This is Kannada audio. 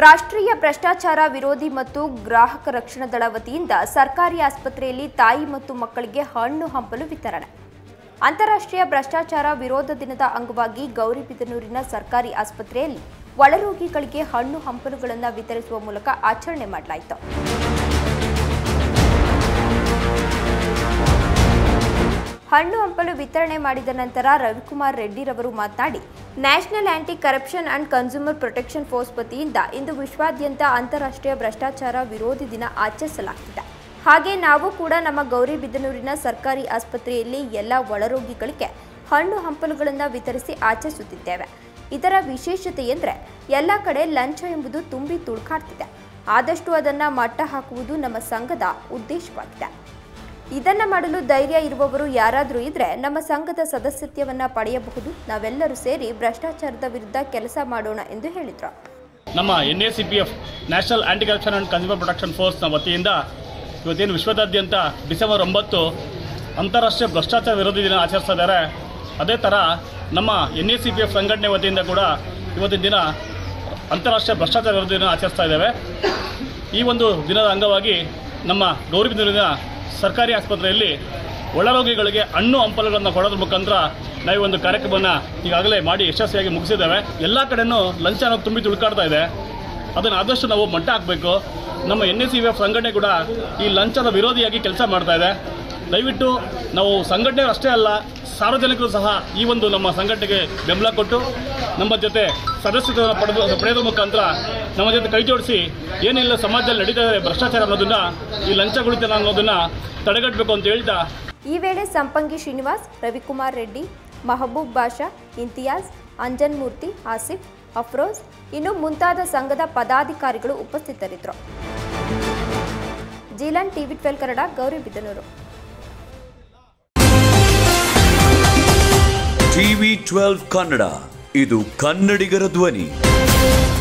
ರಾಷ್ಟ್ರೀಯ ಭ್ರಷ್ಟಾಚಾರ ವಿರೋಧಿ ಮತ್ತು ಗ್ರಾಹಕ ರಕ್ಷಣಾ ದಳ ವತಿಯಿಂದ ಸರ್ಕಾರಿ ಆಸ್ಪತ್ರೆಯಲ್ಲಿ ತಾಯಿ ಮತ್ತು ಮಕ್ಕಳಿಗೆ ಹಣ್ಣು ಹಂಪಲು ವಿತರಣೆ ಅಂತಾರಾಷ್ಟ್ರೀಯ ಭ್ರಷ್ಟಾಚಾರ ವಿರೋಧ ದಿನದ ಅಂಗವಾಗಿ ಗೌರಿಬಿದನೂರಿನ ಸರ್ಕಾರಿ ಆಸ್ಪತ್ರೆಯಲ್ಲಿ ಒಳರೋಗಿಗಳಿಗೆ ಹಣ್ಣು ಹಂಪಲುಗಳನ್ನು ವಿತರಿಸುವ ಮೂಲಕ ಆಚರಣೆ ಮಾಡಲಾಯಿತು ಹಣ್ಣು ಹಂಪಲು ವಿತರಣೆ ಮಾಡಿದ ನಂತರ ರವಿಕುಮಾರ್ ರೆಡ್ಡಿರವರು ಮಾತನಾಡಿ national anti corruption and consumer protection force ವತಿಯಿಂದ ಇಂದು ವಿಶ್ವಾದ್ಯಂತ ಅಂತಾರಾಷ್ಟ್ರೀಯ ಭ್ರಷ್ಟಾಚಾರ ವಿರೋಧಿ ದಿನ ಆಚರಿಸಲಾಗ್ತಿದೆ ಹಾಗೆ ನಾವು ಕೂಡ ನಮ್ಮ ಗೌರಿಬಿದನೂರಿನ ಸರ್ಕಾರಿ ಆಸ್ಪತ್ರೆಯಲ್ಲಿ ಎಲ್ಲ ಒಳರೋಗಿಗಳಿಗೆ ಹಣ್ಣು ಹಂಪಲುಗಳನ್ನು ವಿತರಿಸಿ ಆಚರಿಸುತ್ತಿದ್ದೇವೆ ಇದರ ವಿಶೇಷತೆ ಎಂದರೆ ಎಲ್ಲ ಕಡೆ ಲಂಚ ಎಂಬುದು ತುಂಬಿ ತುಳುಕಾಡ್ತಿದೆ ಆದಷ್ಟು ಅದನ್ನು ಮಟ್ಟ ಹಾಕುವುದು ನಮ್ಮ ಸಂಘದ ಉದ್ದೇಶವಾಗಿದೆ ಇದನ್ನ ಮಾಡಲು ಧೈರ್ಯ ಇರುವವರು ಯಾರಾದರೂ ಇದ್ರೆ ನಮ್ಮ ಸಂಘದ ಸದಸ್ಯತ್ವವನ್ನ ಪಡೆಯಬಹುದು ನಾವೆಲ್ಲರೂ ಸೇರಿ ಭ್ರಷ್ಟಾಚಾರದ ವಿರುದ್ಧ ಕೆಲಸ ಮಾಡೋಣ ಎಂದು ಹೇಳಿದರು ನಮ್ಮ N A C P F national anti corruption and consumer protection ಫೋರ್ಸ್ನ ವತಿಯಿಂದ ಇವತ್ತೇನು ವಿಶ್ವದಾದ್ಯಂತ ಡಿಸೆಂಬರ್ ಒಂಬತ್ತು ಅಂತಾರಾಷ್ಟ್ರೀಯ ಭ್ರಷ್ಟಾಚಾರ ವಿರೋಧಿ ದಿನ ಆಚರಿಸ್ತಾ ಇದ್ದಾರೆ ಅದೇ ಥರ ನಮ್ಮ N A C P F ಸಂಘಟನೆ ವತಿಯಿಂದ ಕೂಡ ಇವತ್ತಿನ ದಿನ ಅಂತಾರಾಷ್ಟ್ರೀಯ ಭ್ರಷ್ಟಾಚಾರ ವಿರೋಧಿ ದಿನ ಆಚರಿಸ್ತಾ ಇದ್ದೇವೆ ಈ ಒಂದು ದಿನದ ಅಂಗವಾಗಿ ನಮ್ಮ ಗೌರಿಬಿದೂರಿನ ಸರ್ಕಾರಿ ಆಸ್ಪತ್ರೆಯಲ್ಲಿ ಒಳರೋಗಿಗಳಿಗೆ ಹಣ್ಣು ಹಂಪಲುಗಳನ್ನು ಕೊಡೋದ್ರ ಮುಖಾಂತರ ನಾವು ಈ ಒಂದು ಕಾರ್ಯಕ್ರಮವನ್ನು ಈಗಾಗಲೇ ಮಾಡಿ ಯಶಸ್ವಿಯಾಗಿ ಮುಗಿಸಿದ್ದೇವೆ ಎಲ್ಲ ಕಡೆನೂ ಲಂಚ ಅನ್ನೋದು ತುಂಬಿ ತುಳ್ಕಾಡ್ತಾ ಇದೆ ಅದನ್ನು ಆದಷ್ಟು ನಾವು ಮಟ್ಟ ಹಾಕಬೇಕು ನಮ್ಮ ಎನ್ ಎಸ್ ಸಿ ಎಫ್ ಸಂಘಟನೆ ಕೂಡ ಈ ಲಂಚದ ವಿರೋಧಿಯಾಗಿ ಕೆಲಸ ಮಾಡ್ತಾ ಇದೆ ದಯವಿಟ್ಟು ನಾವು ಸಂಘಟನೆಗಳು ಅಷ್ಟೇ ಅಲ್ಲ ಸಾರ್ವಜನಿಕರು ಸಹ ಈ ಒಂದು ನಮ್ಮ ಸಂಘಟನೆಗೆ ಬೆಂಬಲ ಕೊಟ್ಟು ನಮ್ಮ ಜೊತೆ ಸದಸ್ಯತ್ವವನ್ನು ಪಡೆದು ಪಡೆಯೋದ್ರ ಮುಖಾಂತರ ನಮ್ಮ ಜೊತೆ ಕೈ ಜೋಡಿಸಿ ಏನಿಲ್ಲ ಸಮಾಜದಲ್ಲಿ ನಡೀತಾ ಇದೆ ಭ್ರಷ್ಟಾಚಾರ ಅನ್ನೋದನ್ನ ಈ ಲಂಚಗುಳಿತನ ಅನ್ನೋದನ್ನ ತಡೆಗಟ್ಟಬೇಕು ಅಂತ ಹೇಳ್ತಾ ಈ ವೇಳೆ ಸಂಪಂಗಿ ಶ್ರೀನಿವಾಸ್ ರವಿಕುಮಾರ್ ರೆಡ್ಡಿ ಮಹಬೂಬ್ ಬಾಷಾ ಇಂತಿಯಾಜ್ ಅಂಜನ್ ಮೂರ್ತಿ ಆಸಿಫ್ ಅಫ್ರೋಜ್ ಇನ್ನು ಮುಂತಾದ ಸಂಘದ ಪದಾಧಿಕಾರಿಗಳು ಉಪಸ್ಥಿತರಿದ್ದರು ಜೀಲನ್ TV twelve Kannada Gauribidanur TV twelve Kannada ಇದು ಕನ್ನಡಿಗರ ಧ್ವನಿ